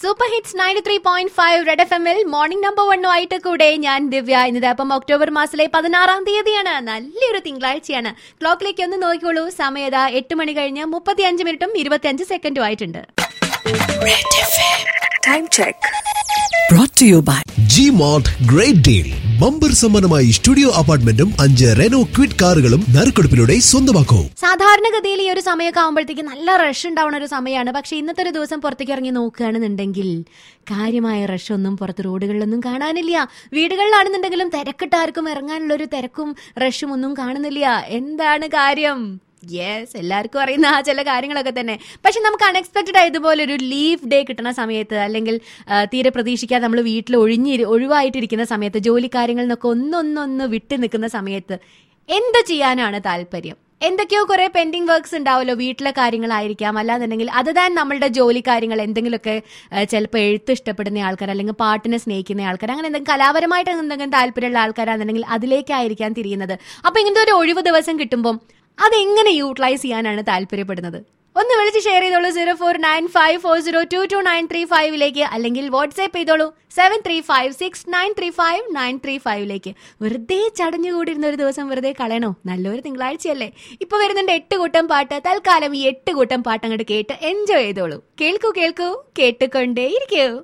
Super hits ninety three point five red F എമ്മിൽ morning number വണ്ണുമായിട്ട് കൂടെ ഞാൻ ദിവ്യ ഇന്നത് അപ്പം ഒക്ടോബർ മാസത്തിലെ പതിനാറാം തീയതിയാണ് നല്ലൊരു തിങ്കളാഴ്ചയാണ് ക്ലോക്കിലേക്ക് ഒന്ന് നോക്കിക്കോളൂ സമയത എട്ട് മണി കഴിഞ്ഞ് മുപ്പത്തി അഞ്ച് മിനിറ്റും ഇരുപത്തിയഞ്ച് സെക്കൻഡും ആയിട്ടുണ്ട് Time check. brought to you by G mart great deal bumper സമ്മാനമായി സ്റ്റുഡിയോ അപ്പാർട്ട്മെന്റും അഞ്ച് റെനോ ക്വിഡ് കാറുകളും നറുക്കെടുപ്പിലൂടെ സ്വന്തമാക്കൂ സാധാരണഗതിയിൽ ഈ ഒരു സമയമൊക്കെ ആകുമ്പോഴത്തേക്ക് നല്ല റഷ് ഉണ്ടാവുന്ന ഒരു സമയമാണ് പക്ഷെ ഇന്നത്തെ ഒരു ദിവസം പുറത്തേക്ക് ഇറങ്ങി നോക്കുകയാണെന്നുണ്ടെങ്കിൽ കാര്യമായ റഷ് ഒന്നും പുറത്ത് റോഡുകളിലൊന്നും കാണാനില്ല വീടുകളിലാണെന്നുണ്ടെങ്കിലും തിരക്കിട്ടാർക്കും ഇറങ്ങാനുള്ള ഒരു തിരക്കും റഷും ഒന്നും കാണുന്നില്ല എന്താണ് കാര്യം യെസ് എല്ലാവർക്കും അറിയുന്ന ആ ചില കാര്യങ്ങളൊക്കെ തന്നെ പക്ഷെ നമുക്ക് അൺഎക്സ്പെക്റ്റഡ് ആയ ഇതുപോലെ ഒരു ലീവ് ഡേ കിട്ടുന്ന സമയത്ത് അല്ലെങ്കിൽ ആ, തീരെ പ്രതീക്ഷിക്കാതെ നമ്മൾ വീട്ടിൽ ഒഴിഞ്ഞി ഒഴിവായിട്ടിരിക്കുന്ന സമയത്ത് ജോലി കാര്യങ്ങളിൽ നിന്നൊക്കെ ഒന്നൊന്നൊന്ന് വിട്ടു നിൽക്കുന്ന സമയത്ത് എന്ത് ചെയ്യാനാണ് താല്പര്യം എന്തൊക്കെയോ കുറെ പെൻഡിങ് വർക്ക്സ് ഉണ്ടാവുമല്ലോ വീട്ടിലെ കാര്യങ്ങളായിരിക്കാം അല്ലാന്നുണ്ടെങ്കിൽ അത് താൻ നമ്മളുടെ ജോലി കാര്യങ്ങൾ എന്തെങ്കിലുമൊക്കെ ചിലപ്പോൾ എഴുത്ത് ഇഷ്ടപ്പെടുന്ന ആൾക്കാർ അല്ലെങ്കിൽ പാട്ടിനെ സ്നേഹിക്കുന്ന ആൾക്കാർ അങ്ങനെ എന്തെങ്കിലും കലാപരമായിട്ട് എന്തെങ്കിലും താല്പര്യമുള്ള ആൾക്കാരാണെന്നുണ്ടെങ്കിൽ അതിലേക്കായിരിക്കാം തിരിയുന്നത് അപ്പൊ ഇങ്ങനത്തെ ഒരു ഒഴിവ് ദിവസം കിട്ടുമ്പോൾ അതെങ്ങനെ യൂട്ടിലൈസ് ചെയ്യാനാണ് താല്പര്യപ്പെടുന്നത് ഒന്ന് വിളിച്ച് ഷെയർ ചെയ്തോളൂ zero four nine five four zero two two nine three ഫൈവിലേക്ക് അല്ലെങ്കിൽ വാട്സ്ആപ്പ് ചെയ്തോളൂ seven three five six nine three five nine three ഫൈവിലേക്ക് വെറുതെ ചടഞ്ഞുകൂടിയിരുന്ന ഒരു ദിവസം വെറുതെ കളയണോ നല്ലൊരു തിങ്കളാഴ്ചയല്ലേ ഇപ്പൊ വരുന്നുണ്ട് എട്ട് കൂട്ടം പാട്ട് തൽക്കാലം ഈ എട്ട് കൂട്ടം പാട്ട് അങ്ങോട്ട് കേട്ട് എൻജോയ് ചെയ്തോളൂ കേൾക്കൂ കേൾക്കൂ കേട്ടുകൊണ്ടേ ഇരിക്കൂ